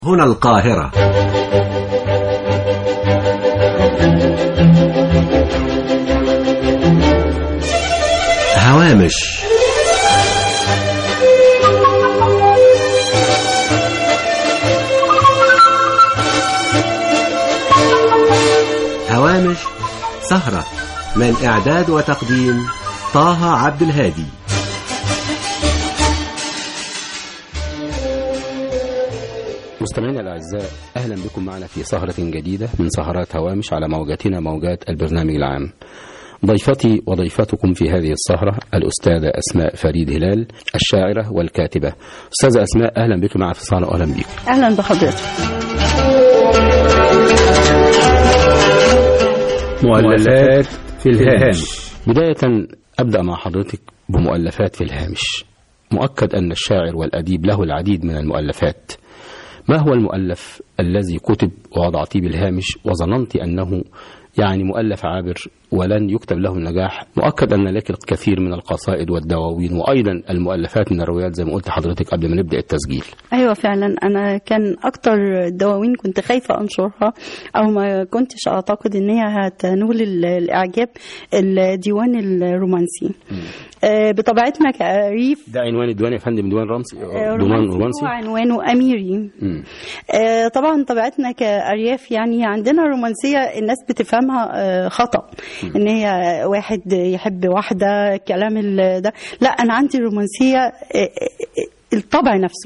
هنا القاهرة هوامش هوامش سهرة من إعداد وتقديم طه عبد الهادي مستمعينا الاعزاء اهلا بكم معنا في سهره جديده من سهرات هوامش على موجاتنا موجات البرنامج العام. ضيفتي وضيفتكم في هذه السهره الاستاذه اسماء فريد هلال الشاعره والكاتبه. استاذه اسماء اهلا بك مع في السهره واهلا بك. اهلا بحضرتك مؤلفات في الهامش. بدايه ابدا مع حضرتك بمؤلفات في الهامش. مؤكد ان الشاعر والاديب له العديد من المؤلفات. ما هو المؤلف الذي كتب ووضعتيه بالهامش وظننت أنه يعني مؤلف عابر ولن يكتب له النجاح مؤكد أن لك الكثير من القصائد والدواوين وأيضا المؤلفات من الروايات زي ما قلت حضرتك قبل ما نبدأ التسجيل ايوه فعلا انا كان اكتر دواوين كنت خايفه انشرها او ما كنتش اعتقد ان هي هتنول ال- الاعجاب الديوان الرومانسي آه، بطبيعتنا كأريف ده عنوان الديوان يا فندم ديوان رمسي آه، ديوان رومانسي رومانسي هو عنوانه أميري مم. آه، طبعا طبيعتنا كأرياف يعني عندنا رومانسية الناس بتفهمها آه، خطأ ان هي واحد يحب واحدة كلام ال- ده لا انا عندي رومانسية آه، آه، الطبع نفسه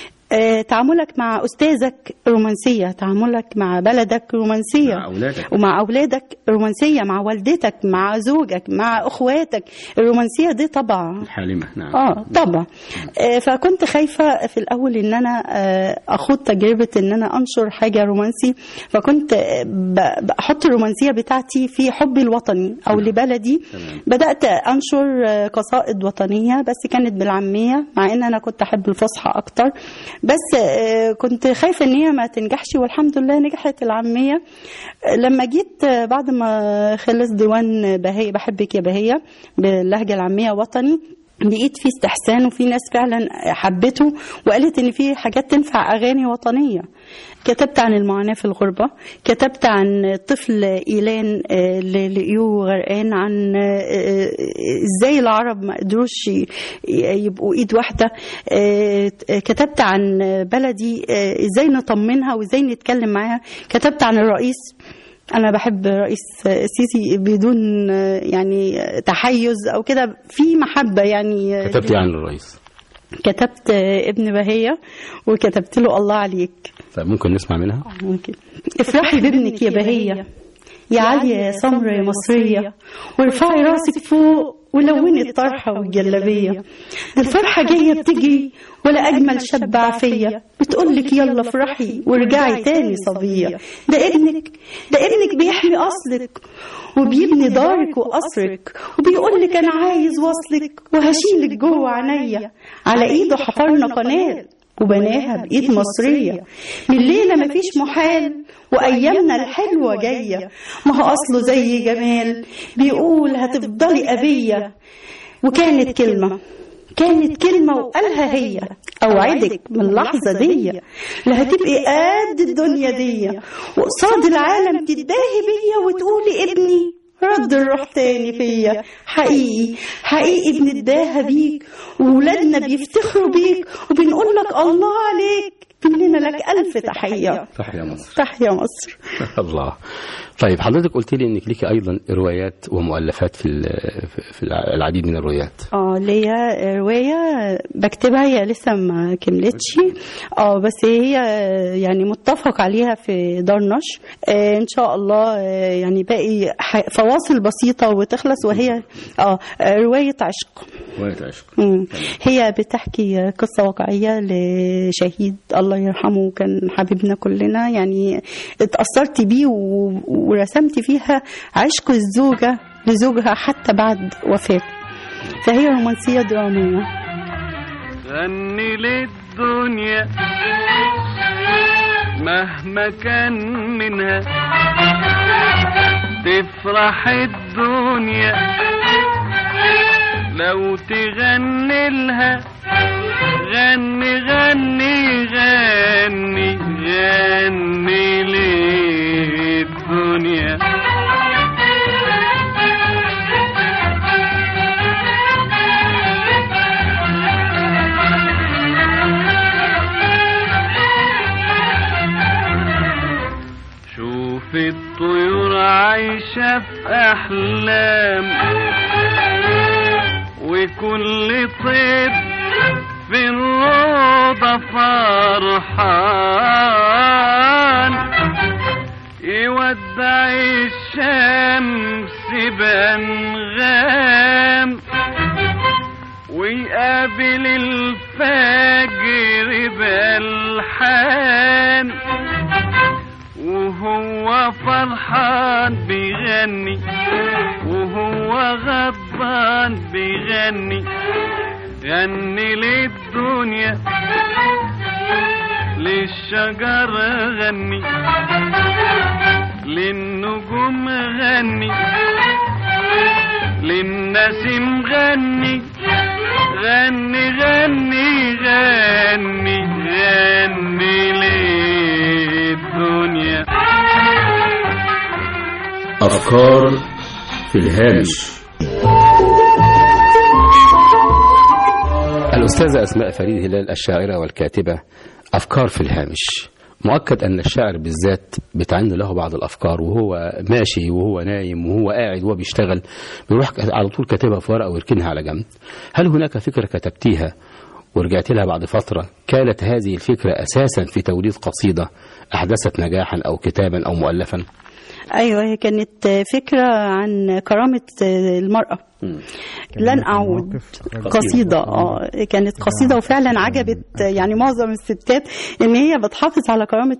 آه، تعاملك مع أستاذك رومانسية تعاملك مع بلدك رومانسية مع أولادك. ومع أولادك رومانسية مع والدتك مع زوجك مع أخواتك الرومانسية دي طبع حالمة نعم اه طبعا آه، فكنت خايفه في الاول ان انا آه، اخوض تجربه ان انا انشر حاجه رومانسي فكنت آه، ب- بحط الرومانسيه بتاعتي في حبي الوطني او لبلدي تمام. بدات انشر آه، قصائد وطنيه بس كانت بالعاميه مع ان انا كنت احب الفصحى اكتر بس آه، كنت خايفه ان هي ما تنجحش والحمد لله نجحت العاميه آه، لما جيت آه، بعد ما خلص ديوان بهية بحبك يا بهية باللهجه العاميه وطني لقيت فيه استحسان وفي ناس فعلا حبته وقالت ان في حاجات تنفع اغاني وطنيه كتبت عن المعاناه في الغربه كتبت عن طفل ايلان آه، اللي لقيوه غرقان عن آه، آه، ازاي العرب ما قدروش ي- يبقوا ايد واحده آه، كتبت عن بلدي آه، ازاي نطمنها وازاي نتكلم معاها كتبت عن الرئيس انا بحب رئيس السيسي بدون يعني تحيز او كده في محبه يعني كتبت عن الرئيس كتبت ابن بهيه وكتبت له الله عليك طيب ممكن نسمع منها ممكن افرحي بابنك يا بهيه يا عالية يا سمرة يا مصرية وارفعي راسك فوق ولوني الطرحة والجلابية دي الفرحة جاية بتجري ولا أجمل شاب عافية بتقولك يلا افرحي وارجعي تاني صبية ده ابنك ده ابنك بيحمي أصلك وبيبني دارك وقصرك وبيقولك أنا عايز وصلك وهشيلك جوه عينيا على إيده حفرنا قناة وبناها بإيد مصرية من ليلة مفيش محال وأيامنا الحلوة جاية ما هو أصله زي جمال بيقول هتفضلي أبية وكانت كلمة كانت كلمة وقالها هي أوعدك من اللحظة دي لا هتبقي قد الدنيا دي وقصاد العالم تتباهي بيا وتقولي ابني رد الروح تاني فيا حقيقي حقيقي بنتباهى بيك وولادنا بيفتخروا بيك وبنقول لك الله عليك مننا لك ألف تحية تحيا مصر تحيا مصر الله طيب حضرتك قلت لي انك ليكي ايضا روايات ومؤلفات في ال- في العديد من الروايات اه ليا رواية بكتبها هي لسه ما كملتش اه بس هي يعني متفق عليها في دار نشر آه ان شاء الله آه يعني باقي ح- فواصل بسيطة وتخلص وهي اه رواية عشق رواية عشق مم. هي بتحكي قصة واقعية لشهيد الله يرحمه كان حبيبنا كلنا يعني اتأثرت بيه و- ورسمت فيها عشق الزوجة لزوجها حتى بعد وفاته فهي رومانسية درامية غني للدنيا مهما كان منها تفرح الدنيا لو تغني لها غني غني غني في الطيور عايشة في أحلام وكل طير في الروضة فرحان يودع الشمس بأنغام ويقابل الفجر بألحان وهو فرحان بيغني وهو غضبان بيغني غني للدنيا للشجر غني للنجوم غني للنسيم غني غني غني غني غني للدنيا أفكار في الهامش الأستاذة أسماء فريد هلال الشاعرة والكاتبة أفكار في الهامش مؤكد أن الشاعر بالذات بتعن له بعض الأفكار وهو ماشي وهو نايم وهو قاعد وهو بيشتغل بيروح على طول كاتبها في ورقة ويركنها على جنب هل هناك فكرة كتبتيها ورجعت لها بعد فترة كانت هذه الفكرة أساسا في توليد قصيدة أحدثت نجاحا أو كتابا أو مؤلفا ايوه هي كانت فكره عن كرامه المراه لن اعود قصيده اه كانت قصيده وفعلا عجبت يعني معظم الستات ان هي بتحافظ على كرامه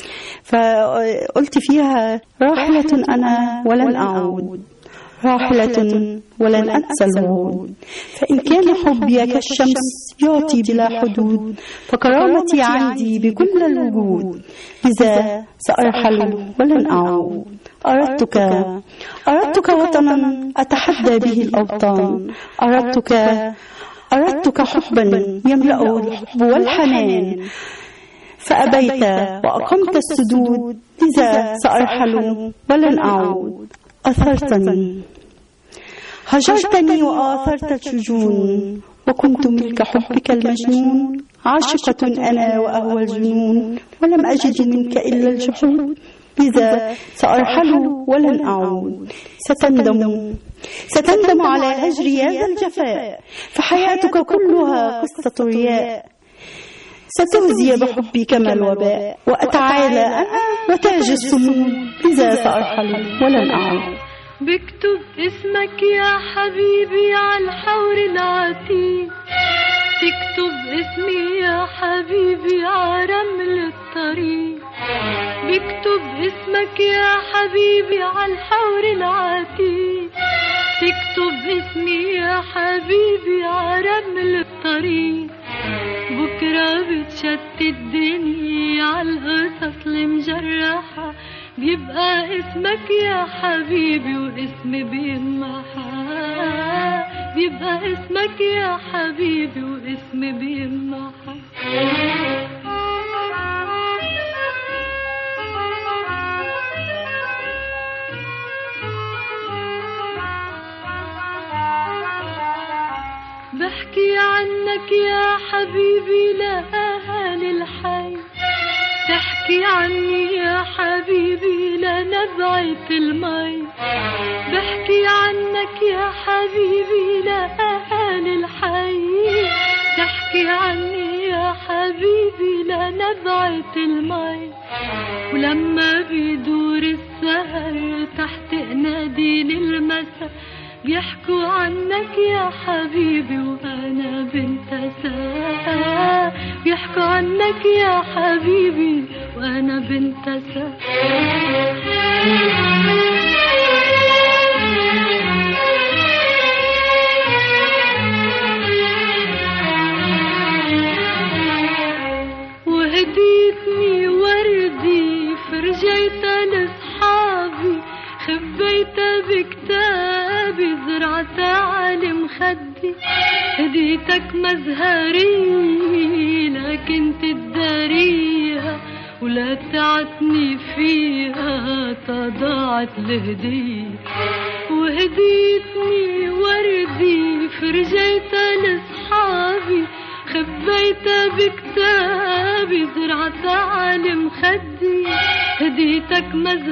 فقلت فيها راحله انا ولن اعود راحلة ولن أنسى الوعود فإن كان حبي كالشمس يعطي بلا حدود فكرامتي عندي بكل الوجود إذا سأرحل ولن أعود أردتك أردتك وطنا أتحدى به الأوطان أردتك أردتك حبا يملأ الحب والحنان فأبيت وأقمت السدود إذا سأرحل ولن أعود أثرتني هجرتني وآثرت الشجون وكنت ملك حبك المجنون عاشقة أنا وأهوى الجنون ولم أجد منك إلا الجحود إذا سأرحل ولن أعود ستندم ستندم على هجري هذا الجفاء فحياتك كلها قصة رياء ستهزي بحبي كما الوباء وأتعالى أنا وتاج السموم إذا سأرحل ولن أعود بكتب اسمك يا حبيبي على الحور العتيق تكتب اسمي يا حبيبي على رمل الطريق بكتب اسمك يا حبيبي على الحور العتيق تكتب اسمي يا حبيبي على رمل الطريق بكرة بتشتت الدنيا على القصص المجرحة بيبقى اسمك يا حبيبي واسمي بيمحى بيبقى اسمك يا حبيبي واسمي بيمحى بحكي عنك يا حبيبي لأهالي الحي تحكي عني يا حبيبي لنبعة المي بحكي عنك يا حبيبي لأهالي الحي تحكي عني يا حبيبي لنبعة المي ولما بيدور السهر تحت نادين المساء بيحكوا عنك يا حبيبي وانا بنت ساعة بيحكوا عنك يا حبيبي وانا بنت ساعة وهديتني وردي فرجيتها لاصحابي خبيتها بكتابي زرعتها على مخدي هديتك مزهري لكن تداريها ولا تعتني فيها تضاعت الهدية وهديتني وردي فرجيتها لاصحابي خبيتها بكتابي زرعتها على مخدي هديتك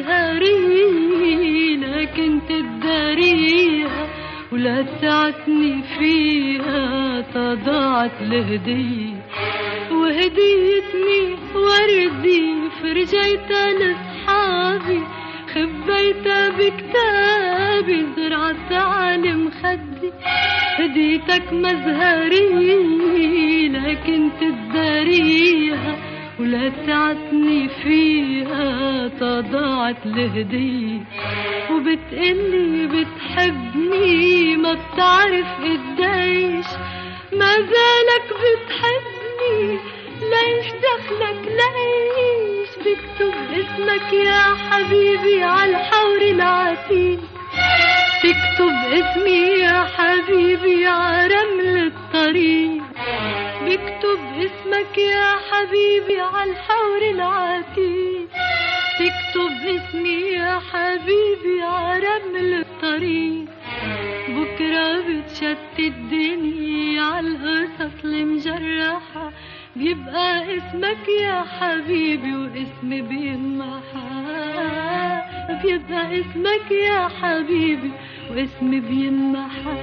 مزهري لكن تداريها ولا تساعدني فيها تضاعت الهدية وهديتني وردي فرجيتها لصحابي خبيتها بكتابي زرعت على مخدي هديتك مزهري لكن تداريها ولا تعتني فيها تضاعت الهدية وبتقلي بتحبني ما بتعرف قديش ما زالك بتحبني ليش دخلك ليش بكتب اسمك يا حبيبي عالحور العتيق تكتب اسمي يا حبيبي عرمل الطريق بكتب اسمك يا حبيبي عالحور العتيق تكتب اسمي يا حبيبي عرمل الطريق بكرة بتشتت الدنيا عالقصص المجرحة بيبقى اسمك يا حبيبي واسمي بينمحى بيبقى اسمك يا حبيبي واسمي بينمحى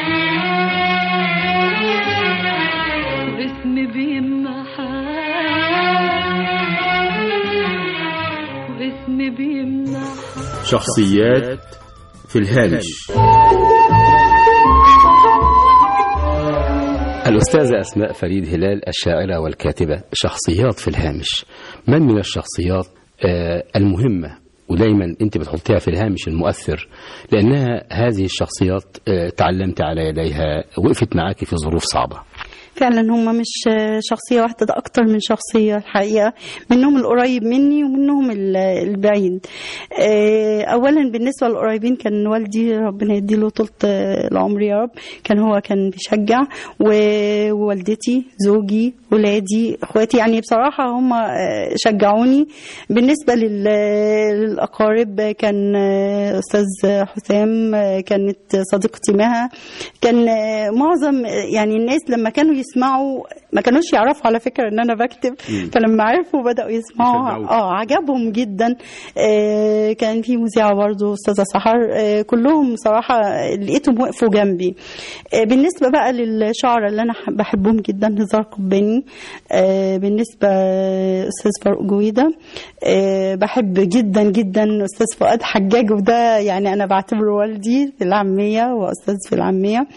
واسمي بينمحى واسمي بينمحى شخصيات في الهامش الأستاذة أسماء فريد هلال الشاعرة والكاتبة شخصيات في الهامش من من الشخصيات آه، المهمة ودايما أنت بتحطيها في الهامش المؤثر لأنها هذه الشخصيات آه، تعلمت على يديها وقفت معاك في ظروف صعبة فعلا هم مش شخصية واحدة ده أكتر من شخصية الحقيقة منهم القريب مني ومنهم ال- البعيد آه، أولا بالنسبة للقريبين كان والدي ربنا يديله طولة العمر يا رب كان هو كان بيشجع و- ووالدتي زوجي ولادي اخواتي يعني بصراحة هم آه، شجعوني بالنسبة لل- للأقارب كان آه، أستاذ حسام آه، كانت صديقتي مها كان آه، معظم يعني الناس لما كانوا يسمعوا ما كانوش يعرفوا على فكرة ان انا بكتب فلما عرفوا بدأوا يسمعوا يشجعوك. اه عجبهم جدا آه كان في مذيعة برضو استاذة سحر آه كلهم صراحة لقيتهم وقفوا جنبي آه بالنسبة بقى للشعراء اللي انا ح- بحبهم جدا هزار قباني آه بالنسبة استاذ فاروق جويدة آه بحب جدا جدا استاذ فؤاد حجاج وده يعني انا بعتبره والدي في العامية واستاذ في العامية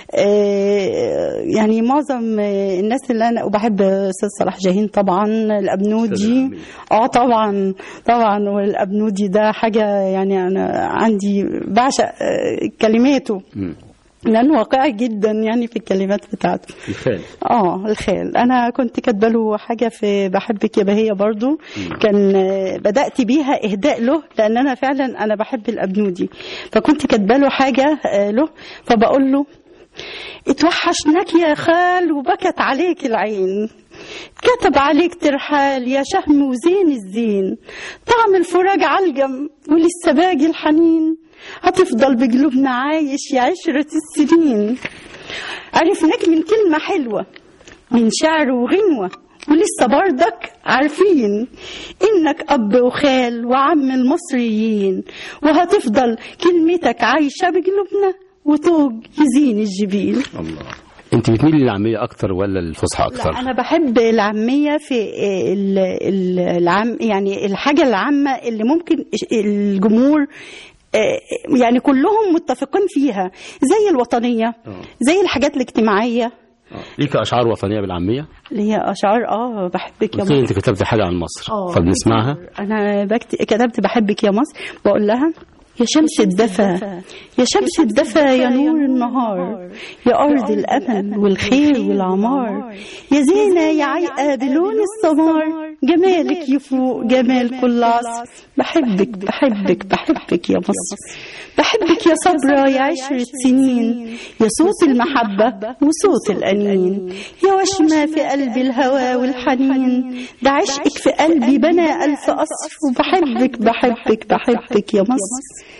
آه يعني معظم آه، الناس اللي انا وبحب استاذ صلاح جاهين طبعا الابنودي اه طبعا طبعا والابنودي ده حاجه يعني انا عندي بعشق آه، كلماته مم. لانه واقعي جدا يعني في الكلمات بتاعته الخال اه الخال انا كنت كاتبه له حاجه في بحبك يا بهيه برضو كان آه، بدات بيها اهداء له لان انا فعلا انا بحب الابنودي فكنت كاتبه له حاجه آه، له فبقول له اتوحشناك يا خال وبكت عليك العين كتب عليك ترحال يا شهم وزين الزين طعم الفراج علقم ولسه باقي الحنين هتفضل بقلوبنا عايش يا عشرة السنين عرفناك من كلمة حلوة من شعر وغنوة ولسه برضك عارفين انك اب وخال وعم المصريين وهتفضل كلمتك عايشة بقلوبنا وتوج يزين الجبين الله انت بتميلي للعامية اكتر ولا للفصحى اكتر لا انا بحب العاميه في ال- ال- العام يعني الحاجه العامه اللي ممكن الجمهور آه، يعني كلهم متفقين فيها زي الوطنيه آه. زي الحاجات الاجتماعيه آه. ليك اشعار وطنيه بالعاميه اللي هي اشعار اه بحبك يا قلت لي مصر انت كتبت حاجه عن مصر آه. فبنسمعها انا بكت... كتبت بحبك يا مصر بقول لها يا شمس الدفا يا شمس الدفا يا نور النهار يا أرض الأمل والخير والعمار يا زينة يا عيقة بلون السمار جمالك يفوق جمال كل عصر بحبك بحبك بحبك يا مصر بحبك يا صبرة يا عشرة سنين يا صوت المحبة وصوت الأنين يا وشمة في قلبي الهوى والحنين ده عشقك في قلبي بنى ألف قصر وبحبك بحبك بحبك يا مصر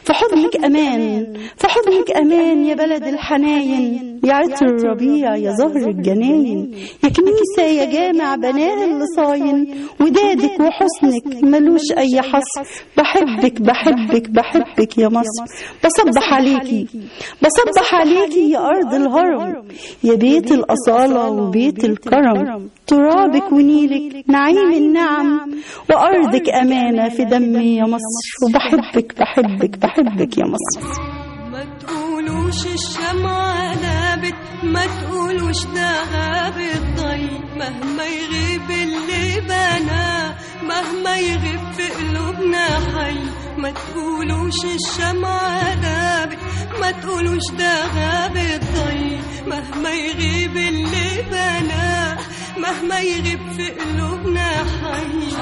في حضنك أمان في حضنك أمان يا بلد الحناين يا عطر الربيع يا زهر الجناين يا كنيسة يا جامع بناه اللي صاين ودادك وحسنك ملوش أي حصر بحبك بحبك بحبك يا مصر بصبح عليكي بصبح عليكي يا أرض الهرم يا بيت الأصالة وبيت الكرم ترابك ونيلك نعيم النعم وأرضك أمانة في دمي يا مصر وبحبك بحبك بحبك يا مصر ما تقولوش الشمعة نابت ما تقولوش ده غاب الضي مهما يغيب اللي بنا مهما يغيب في قلوبنا حي ما تقولوش الشمعة نابت ما تقولوش ده غاب الضي مهما يغيب اللي بنا مهما يغيب في قلوبنا حي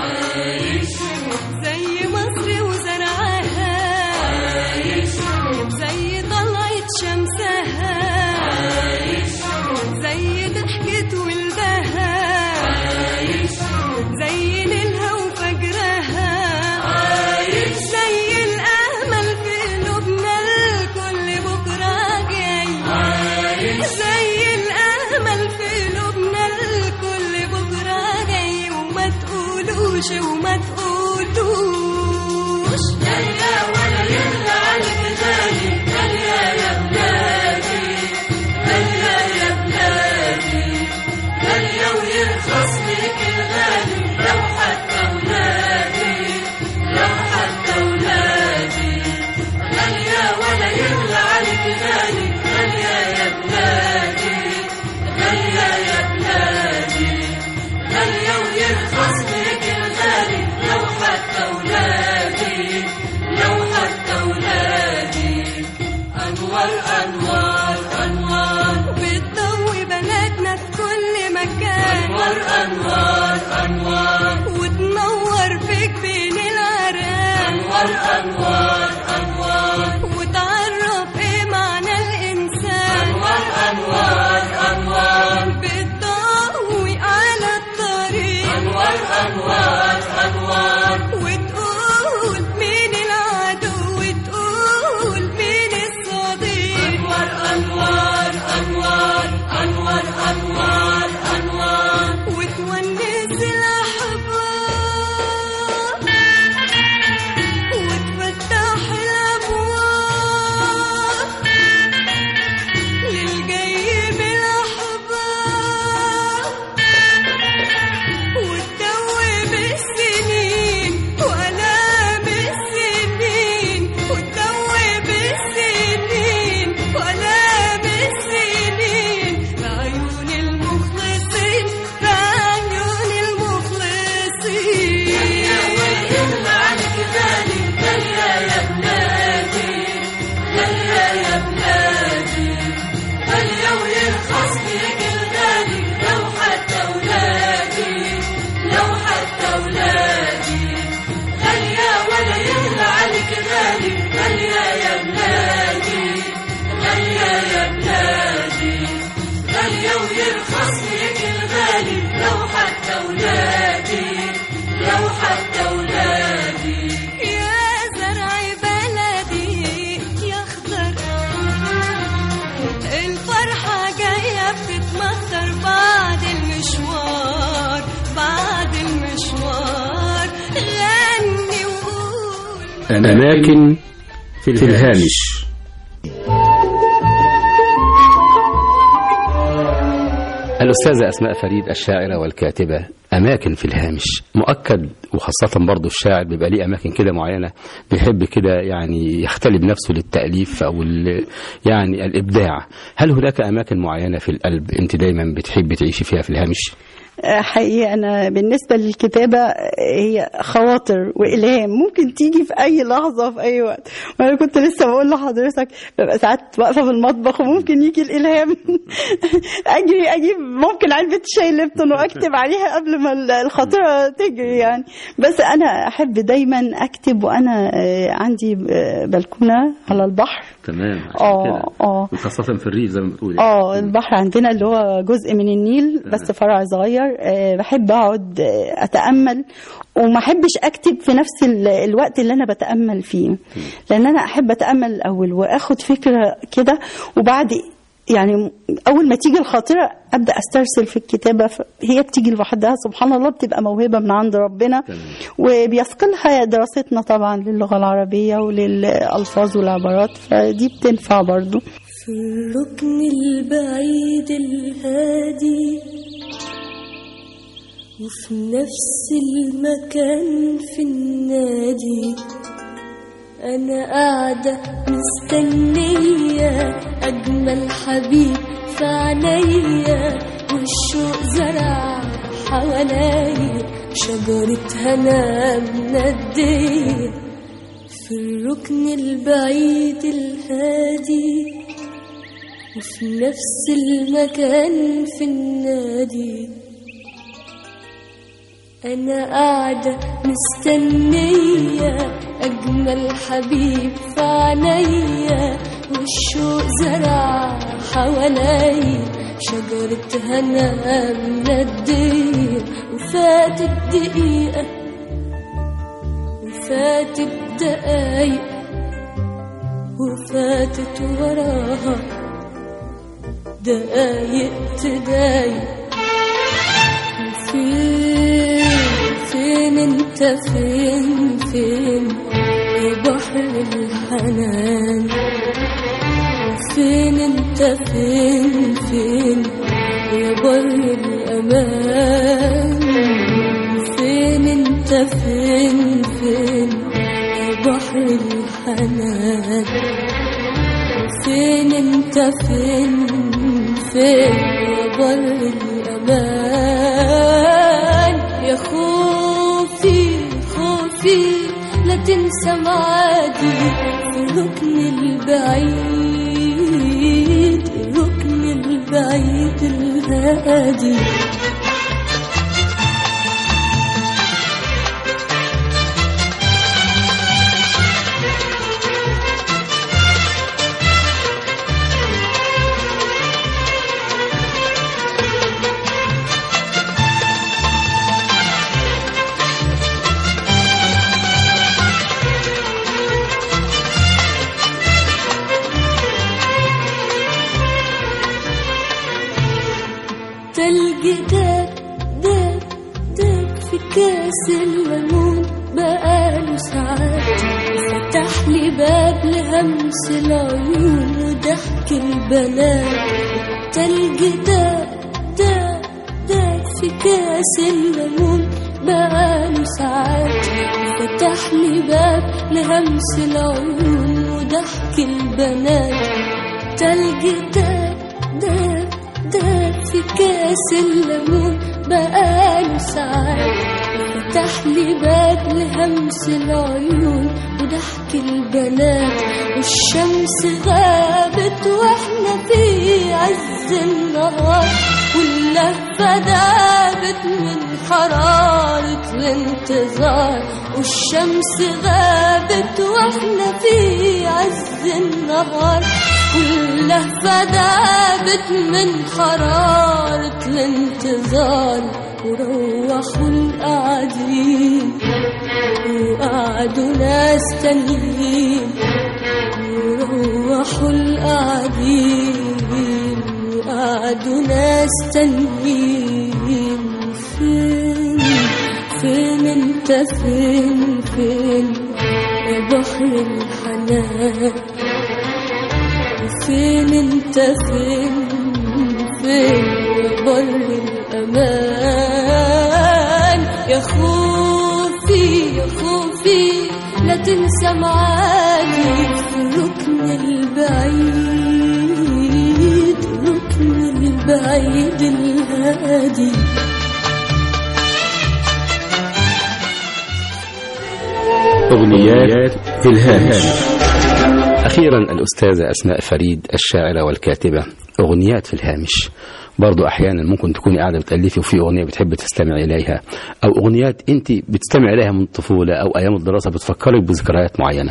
زي مصر وزرعها زي طلعت شمسها زي ضحكة ولدها زي ليلها وفجرها زي الأمل في قلوبنا الكل بكرة جاي زي الأمل في قلوبنا الكل بكرة جاي وما تقولوش وما تقولوش لا ولا يرجع عليك غالي غالية يا بلادي غالية يا بلادي غالية ويرخص لك الغالي لو حتى ولادي لو حتى ولادي غالية ولا يغلى عليك غالي غالية يا بلادي غالية يا بلادي غالية ويرخص لك الغالي لو حتى ولادي لو حتى ولادي أنوار أنوار أنوار بتضوي بلدنا في كل مكان أنوار أنوار أنوار وتنور فيك بين العران أنوار أنوار أنوار وتعرف إيه معنى الإنسان أنوار أنوار أنوار بتضوي على الطريق أنوار أنوار أنوار وتقول مين العدو وتقول مين الصديق أنوار أنوار أنوار أنوار أنوار أنوار وتونس الأحباب وتفتح الأبواب للجاي بالأحباب وتدوب السنين وآلام السنين وتدوب السنين وآلام السنين بعيون المخلصين بعيون المخلصين يا ويل عنك غالي غالية يا بلادي غالية يا بلادي غالية ويرخص لك الغالي لو حتى ولادي لو حتى ولادي غالية ولا يغلى عليك غالي غالية يا بلادي غالية يا بلادي غالية ويرخص لك الغالي لو حتى ولادي لو حتى ولادي يا زرع بلدي يا خضر الفرحة جاية بتتمطر بعد المشوار بعد المشوار غني وقول أماكن في الهامش الأستاذة أسماء فريد الشاعرة والكاتبة أماكن في الهامش مؤكد وخاصة برضو الشاعر بيبقى ليه أماكن كده معينة بيحب كده يعني يختلي بنفسه للتأليف أو ال- يعني الإبداع هل هناك أماكن معينة في القلب أنت دايما بتحب تعيشي فيها في الهامش حقيقي أنا بالنسبة للكتابة هي خواطر وإلهام ممكن تيجي في أي لحظة في أي وقت وأنا كنت لسه بقول لحضرتك ببقى ساعات واقفة في المطبخ وممكن يجي الإلهام أجري أجيب ممكن علبة شاي ليبتون وأكتب عليها قبل ما الخاطرة تجري يعني بس أنا أحب دايما أكتب وأنا آه، عندي آه، بلكونة على البحر تمام اه اه وخاصة في الريف زي ما بتقولي اه البحر عندنا اللي هو جزء من النيل بس فرع صغير آه، بحب اقعد آه، اتامل وما احبش اكتب في نفس ال- الوقت اللي انا بتامل فيه لان انا احب اتامل الاول واخد فكره كده وبعد يعني اول ما تيجي الخاطره ابدا استرسل في الكتابه ف- هي بتيجي لوحدها سبحان الله بتبقى موهبه من عند ربنا وبيثقلها دراستنا طبعا للغه العربيه وللالفاظ والعبارات فدي بتنفع برضو في الركن البعيد الهادي وفي نفس المكان في النادي أنا قاعدة مستنية أجمل حبيب في عينيا والشوق زرع حواليا شجرة هنا مندية في الركن البعيد الهادي وفي نفس المكان في النادي أنا قاعدة مستنية أجمل حبيب في عينيا والشوق زرع حواليا شجرة هنا مندية وفاتت دقيقة وفاتت دقايق وفاتت وراها دقايق تضايق فين فين انت فين فين يا بحر الحنان فين انت فين فين يا بر الامان فين انت فين فين يا بحر الحنان فين انت فين فين يا بر الامان يا خوفي خوفي لا تنسى معادي في الركن البعيد الركن البعيد الهادي تلج داب داب داب في كاس الليمون بقاله ساعات فتح لي باب لهمس العيون وضحك البنات تلج داب داب داب في كاس الليمون بقاله ساعات فتح لي باب لهمس العيون وضحك البنات تلج داب داب داب في كاس الليمون بقاله ساعات فتح لي باب لهمس العيون وضحك البنات والشمس غابت واحنا في عز النهار واللهفة دابت من حرارة الانتظار والشمس غابت واحنا في عز النهار واللهفة دابت من حرارة الانتظار وروحوا القاعدين وقعدوا ناس تانيين وروحوا القاعدين وقعدوا ناس تانيين فين فين انت فين فين يا بحر الحنان فين انت فين فين يا بر الامان يا خوفي يا خوفي لا تنسى معادي في الركن البعيد الركن البعيد الهادي أغنيات في الهامش أخيرا الأستاذة أسماء فريد الشاعرة والكاتبة أغنيات في الهامش برضو أحيانا ممكن تكوني قاعدة بتألفي وفي أغنية بتحب تستمع إليها أو أغنيات أنت بتستمع إليها من الطفولة أو أيام الدراسة بتفكرك بذكريات معينة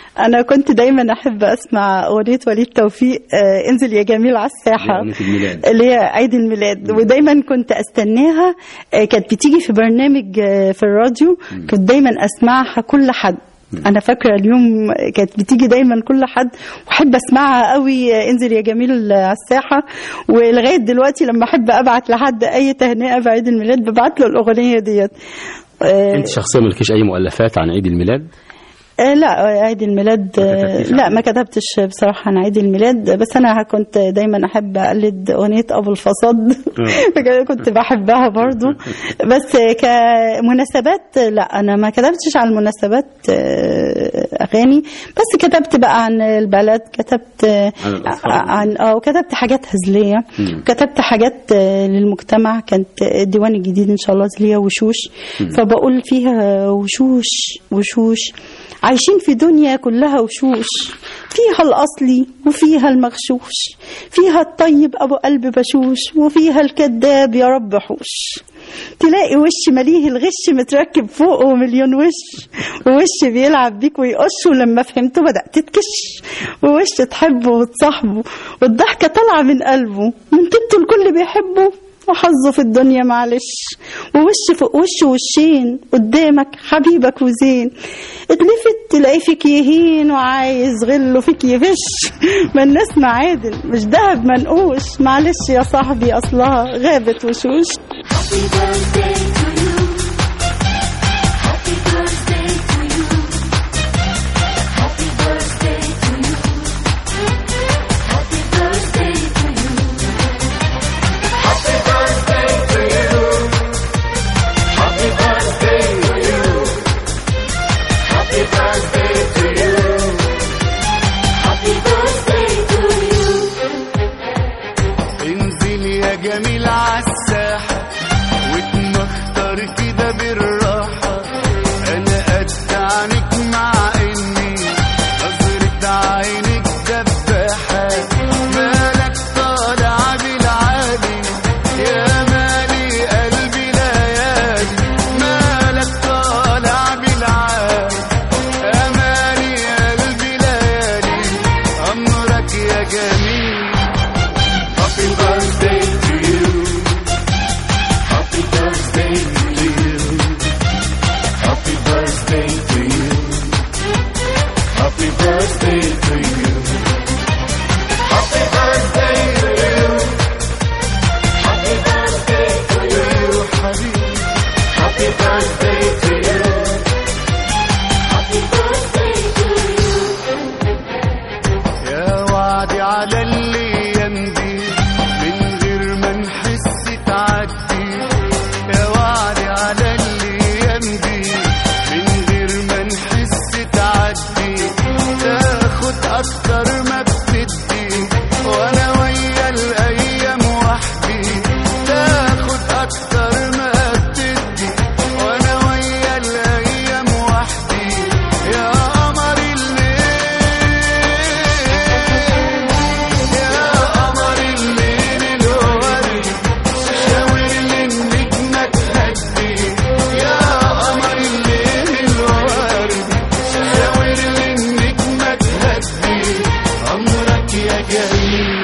انا كنت دايما احب اسمع اغنيه وليد توفيق آه، انزل يا جميل على الساحه أغنية الميلاد. اللي هي عيد الميلاد ودايما كنت استناها آه، كانت بتيجي في برنامج آه، في الراديو كنت دايما اسمعها كل حد انا فاكره اليوم كانت بتيجي دايما كل حد واحب اسمعها قوي آه، انزل يا جميل على الساحه ولغايه دلوقتي لما احب ابعت لحد اي تهنئه بعيد الميلاد ببعت له الاغنيه ديت آه، انت شخصيا مالكيش اي مؤلفات عن عيد الميلاد آه، لا عيد الميلاد آه، كتبتيش لا عنه؟ ما كتبتش بصراحة عن عيد الميلاد بس أنا كنت دايما أحب أقلد أغنية أبو الفصاد كنت بحبها برضو بس كمناسبات لا أنا ما كتبتش عن المناسبات آه، أغاني بس كتبت بقى عن البلد كتبت آه، عن الأطفال. عن اه وكتبت حاجات هزلية مم. كتبت حاجات آه، للمجتمع كانت الديوان الجديد إن شاء الله ليها وشوش فبقول فيها وشوش وشوش عايشين في دنيا كلها وشوش فيها الأصلي وفيها المغشوش فيها الطيب أبو قلب بشوش وفيها الكذاب يا رب حوش تلاقي وش مليه الغش متركب فوقه مليون وش ووش بيلعب بيك ويقش ولما فهمته بدأت تكش ووش تحبه وتصاحبه والضحكة طالعة من قلبه من طيبته الكل بيحبه وحظه في الدنيا معلش ووش فوق وش وشين قدامك حبيبك وزين اتلفت تلاقيه فيك يهين وعايز غله فيك يفش ما الناس معادن مش دهب منقوش معلش يا صاحبي اصلها غابت وشوش Happy birthday to you. Happy birthday to you. Happy birthday to you. Happy birthday to you. Happy birthday to you. Happy birthday to you. Happy birthday to you. Happy birthday to you. انزل يا جميل عالساحة واتمختر كده بالراحة أنا قد عنك مع إني نظرة عينك دباحة مالك طالع بالعالي يا مالي قلبي ليالي مالك طالع بالعالي يا مالي قلبي ليالي أمرك يا جميل Happy birthday to you. Happy birthday to you. Happy birthday to you. Happy birthday to you. Happy birthday to you. Happy birthday to you, حبيبي. Happy birthday to you. Happy birthday to you. يا وعدي على الايام دي من غير ما نحس تعدي يا وعدي على الايام دي من غير ما نحس تعدي تاخد اكتر ما بتدي وانا ويا الايام وحدي تاخد اكتر ما بتدي وانا ويا الايام وحدي يا قمر الليل يا قمر الليل الورد شاور لي النجمة تهدي يا قمر الليل الورد شاور لي النجمة تهدي أمرك يا جميل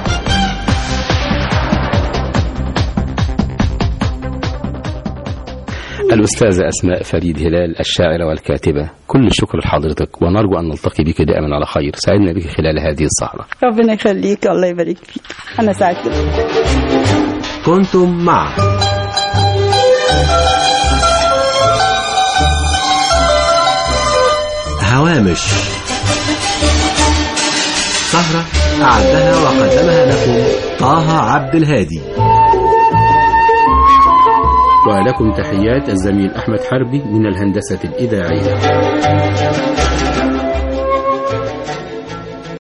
الأستاذة أسماء فريد هلال الشاعرة والكاتبة كل الشكر لحضرتك ونرجو أن نلتقي بك دائما على خير سعدنا بك خلال هذه السهرة ربنا يخليك الله يبارك فيك أنا سعدت كنتم مع هوامش سهرة أعدها وقدمها لكم طه عبد الهادي ولكم تحيات الزميل أحمد حربي من الهندسة الإذاعية